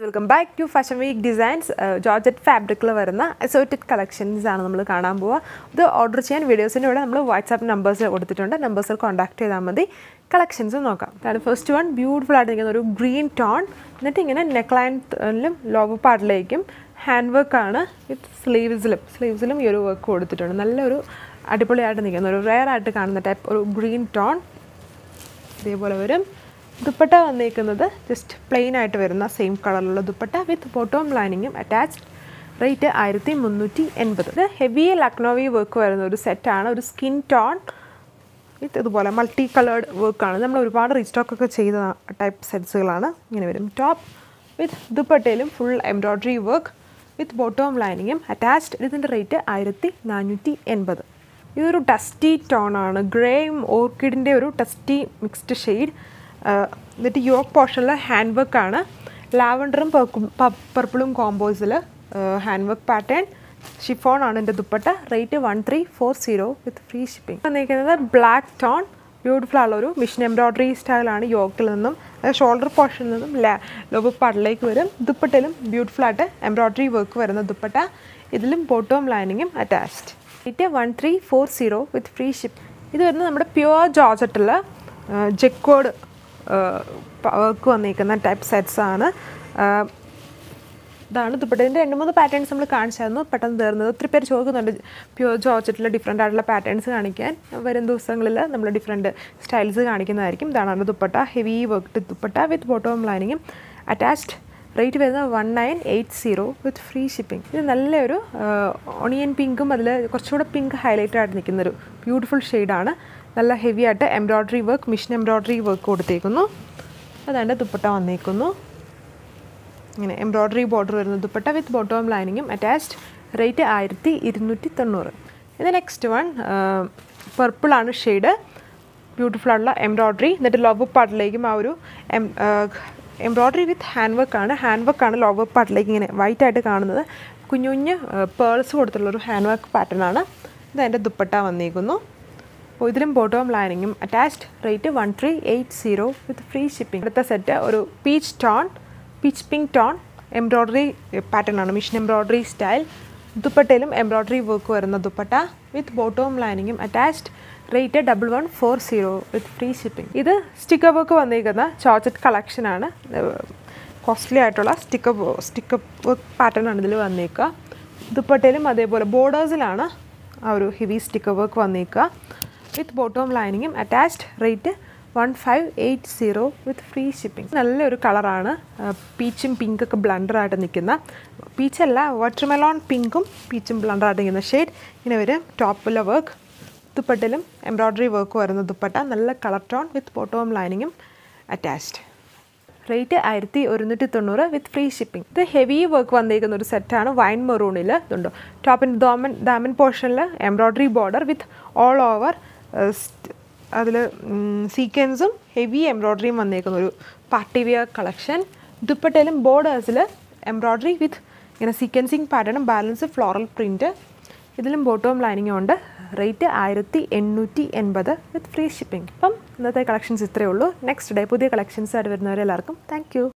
welcome back to fashion week designs georgette ഫാബ്രിക്കിൽ വരുന്ന assorted collections ആണ് നമ്മൾ കാണാൻ പോവുക ഇത് ഓർഡർ ചെയ്യാൻ വീഡിയോസിൻ്റെ ഇവിടെ നമ്മൾ വാട്സാപ്പ് നമ്പേഴ്സ് കൊടുത്തിട്ടുണ്ട് നമ്പേഴ്സിൽ കോൺടാക്ട് ചെയ്താൽ മതി കളക്ഷൻസ് നോക്കാം അതാണ് ഫസ്റ്റ് വൺ ബ്യൂട്ടിഫുൾ ആയിട്ട് നിൽക്കുന്ന ഒരു ഗ്രീൻ ടോൺ എന്നിട്ട് ഇങ്ങനെ നെക്ക് ലൈനിലും ലോവർ പാർട്ടിലേക്കും ഹാൻഡ് വർക്കാണ് വിത്ത് സ്ലീവ്സിലും സ്ലീവ്സിലും ഈ ഒരു വർക്ക് കൊടുത്തിട്ടുണ്ട് നല്ലൊരു അടിപൊളിയായിട്ട് നിൽക്കുന്ന ഒരു റെയർ ആയിട്ട് കാണുന്ന ടൈപ്പ് ഒരു ഗ്രീൻ ടോൺ ഇതേപോലെ വരും ദുപ്പട്ട വന്നേക്കുന്നത് ജസ്റ്റ് പ്ലെയിൻ ആയിട്ട് വരുന്ന സെയിം കളറിലുള്ള ദുപ്പട്ട വിത്ത് ബോട്ടോം ലൈനിങ്ങും അറ്റാച്ച്ഡ് റേറ്റ് ആയിരത്തി മുന്നൂറ്റി എൺപത് ഇത് ഹെവി ലക്നോവി വർക്ക് വരുന്ന ഒരു സെറ്റാണ് ഒരു സ്കിൻ ടോൺ വിത്ത് ഇതുപോലെ മൾട്ടി കളേർഡ് വർക്കാണ് നമ്മൾ ഒരുപാട് റീസ്റ്റോക്ക് ഒക്കെ ചെയ്ത ടൈപ്പ് സെറ്റ്സുകളാണ് ഇങ്ങനെ വരും ടോപ്പ് വിത്ത് ദുപ്പട്ടയിലും full embroidery work with bottom ലൈനിങ്ങും അറ്റാച്ച്ഡ് ഇതിൻ്റെ റേറ്റ് ആയിരത്തി നാനൂറ്റി എൺപത് ഇതൊരു ടസ്റ്റി ടോണാണ് ഗ്രേയും ഓർക്കിഡിൻ്റെ ഒരു ടസ്റ്റി മിക്സ്ഡ് ഷെയ്ഡ് എന്നിട്ട് യോക്ക് പോർഷനിൽ ഹാൻഡ് വർക്കാണ് ലാവൻഡറും പർപ്പിളും കോമ്പോസിൽ ഹാൻഡ് വർക്ക് പാറ്റേൺ ഷിഫോൺ ആണ് എൻ്റെ dupatta rate one three four zero with free shipping വന്നിരിക്കുന്നത് ബ്ലാക്ക് ടോൺ ബ്യൂട്ടിഫുൾ ഉള്ള ഒരു മിഷൻ എംബ്രോയ്ഡറി സ്റ്റൈലാണ് യോക്കിൽ നിന്നും ഷോൾഡർ പോർഷനിൽ നിന്നും ലോബ് പാട്ടിലേക്ക് വരും ദുപ്പട്ടയിലും ബ്യൂട്ടിഫുൾ ആയിട്ട് എംബ്രോയ്ഡറി വർക്ക് വരുന്ന ദുപ്പട്ട ഇതിലും ബോട്ടോം ലൈനിങ്ങും attached rate one three four zero with free ship ഇത് വരുന്നത് നമ്മുടെ പ്യുവർ ജോർജറ്റിൽ ജെക്കോഡ് വർക്ക് വന്നിരിക്കുന്ന ടൈപ്പ് സെറ്റ്സ് ആണ് ഇതാണ് ദുപ്പട്ടേൻ്റെ രണ്ട് മൂന്ന് പാറ്റേൺസ് നമ്മൾ കാണിച്ചായിരുന്നു പെട്ടെന്ന് തീർന്നത് ഒത്തിരി പേര് ചോദിക്കുന്നുണ്ട് പ്യുവർ ജോർജറ്റിൽ ഡിഫറെൻ്റ് ആയിട്ടുള്ള പാറ്റേൺസ് കാണിക്കാൻ വരും ദിവസങ്ങളിൽ നമ്മൾ ഡിഫറെൻറ്റ് സ്റ്റൈൽസ് കാണിക്കുന്നതായിരിക്കും ഇതാണ് അതിൻ്റെ dupatta heavy work dupatta with bottom ലൈനിങ്ങും അറ്റാച്ച്ഡ് റേറ്റ് വരുന്നത് one nine eight zero with free shipping ഇത് നല്ലൊരു ഓണിയൻ പിങ്കും അതിൽ കുറച്ചുകൂടെ പിങ്ക് ഹൈലൈറ്റ് ആയിട്ട് നിൽക്കുന്നൊരു ബ്യൂട്ടിഫുൾ ഷെയ്ഡാണ് നല്ല ഹെവി ആയിട്ട് embroidery work machine embroidery work കൊടുത്തേക്കുന്നു അതാണ്ട് ദുപ്പട്ട വന്നേക്കുന്നു ഇങ്ങനെ എംബ്രോയ്ഡറി ബോർഡർ വരുന്ന ദുപ്പട്ട വിത്ത് ബോട്ടോം ലൈനിങ്ങും അറ്റാച്ച്ഡ് റേറ്റ് ആയിരത്തി ഇരുന്നൂറ്റി തൊണ്ണൂറ് ഇത് നെക്സ്റ്റ് വൺ പർപ്പിളാണ് ഷെയ്ഡ് ബ്യൂട്ടിഫുൾ ആയിട്ടുള്ള എംബ്രോയ്ഡറി എന്നിട്ട് ലോബ് പാർട്ടിലേക്കും ആ ഒരു എം എംബ്രോയ്ഡറി വിത്ത് ഹാൻഡ് വർക്കാണ് ഹാൻഡ് വർക്കാണ് ലോവർ പാർട്ടിലേക്ക് ഇങ്ങനെ വൈറ്റ് ആയിട്ട് കാണുന്നത് കുഞ്ഞു കുഞ്ഞ് പേൾസ് കൊടുത്തുള്ള ഒരു ഹാൻഡ് വർക്ക് പാറ്റേൺ ആണ് ഇത് അതിൻ്റെ ദുപ്പട്ട വന്നിരിക്കുന്നു അപ്പോൾ ഇതിലും ബോട്ടോം ലൈനിങ്ങും attached rate one three eight zero with free shipping അടുത്ത സെറ്റ് ഒരു peach tone peach pink tone embroidery pattern ആണ് മിഷൻ എംബ്രോയ്ഡറി സ്റ്റൈൽ ദുപ്പട്ടയിലും എംബ്രോയ്ഡറി വർക്ക് വരുന്ന ദുപ്പട്ട വിത്ത് ബോട്ടോം ലൈനിങ്ങും attached rate double one four zero with free shipping ഇത് sticker work വന്നിരിക്കുന്ന georgette കളക്ഷനാണ് costly ആയിട്ടുള്ള സ്റ്റിക്കർ സ്റ്റിക്കർ വർക്ക് പാറ്റേൺ ആണ് ഇതിൽ വന്നേക്കുക ദുപ്പട്ടയിലും അതേപോലെ ബോർഡേഴ്സിലാണ് ആ ഒരു ഹെവി സ്റ്റിക്കർ വർക്ക് വന്നേക്കുക വിത്ത് ബോട്ടോം ലൈനിങ്ങും attached rate one five eight zero with free shipping നല്ലൊരു കളറാണ് പീച്ചും പിങ്കൊക്കെ ബ്ലണ്ടറായിട്ട് നിൽക്കുന്ന പീച്ചല്ല വാട്ടർമെലോൺ പിങ്കും പീച്ചും ബ്ലണ്ടറായിട്ട് നിൽക്കുന്ന ഷെയ്ഡ് ഇങ്ങനെ വരും ടോപ്പിലെ വർക്ക് ദുപ്പട്ടിലും എംബ്രോയ്ഡറി വർക്ക് വരുന്ന ദുപ്പട്ട നല്ല കളർ ടോൺ വിത്ത് ബോട്ടോം ലൈനിങ്ങും അറ്റാച്ച്ഡ് റേറ്റ് ആയിരത്തി ഒരുന്നൂറ്റി തൊണ്ണൂറ് വിത്ത് ഫ്രീ ഷിപ്പിംഗ് ഇത് ഹെവി വർക്ക് വന്നിരിക്കുന്ന ഒരു സെറ്റാണ് വൈൻ മെറൂണിൽ ഇതുണ്ടോ ടോപ്പിൻ്റെ ദോമൻ ദാമൻ പോർഷനിൽ embroidery border with all over അതിൽ സീക്വൻസും ഹെവി എംബ്രോയ്ഡറിയും വന്നേക്കുന്ന ഒരു പാർട്ടി വിയർ കളക്ഷൻ ദുപ്പട്ടയിലും ബോർഡേഴ്സിൽ എംബ്രോയ്ഡറി വിത്ത് ഇങ്ങനെ സീക്വൻസിങ് പാറ്റേണും ബാലൻസ് ഫ്ലോറൽ പ്രിൻറ്റ് ഇതിലും ബോട്ടോം ലൈനിങ്ങും ഉണ്ട് റേറ്റ് ആയിരത്തി എണ്ണൂറ്റി എൺപത് വിത്ത് ഫ്രീ ഷിപ്പിംഗ് അപ്പം ഇന്നത്തെ കളക്ഷൻസ് ഇത്രയേ ഉള്ളൂ നെക്സ്റ്റ് ഡേ പുതിയ കളക്ഷൻസ് ആയിട്ട് വരുന്നവരെല്ലാവർക്കും താങ്ക് യു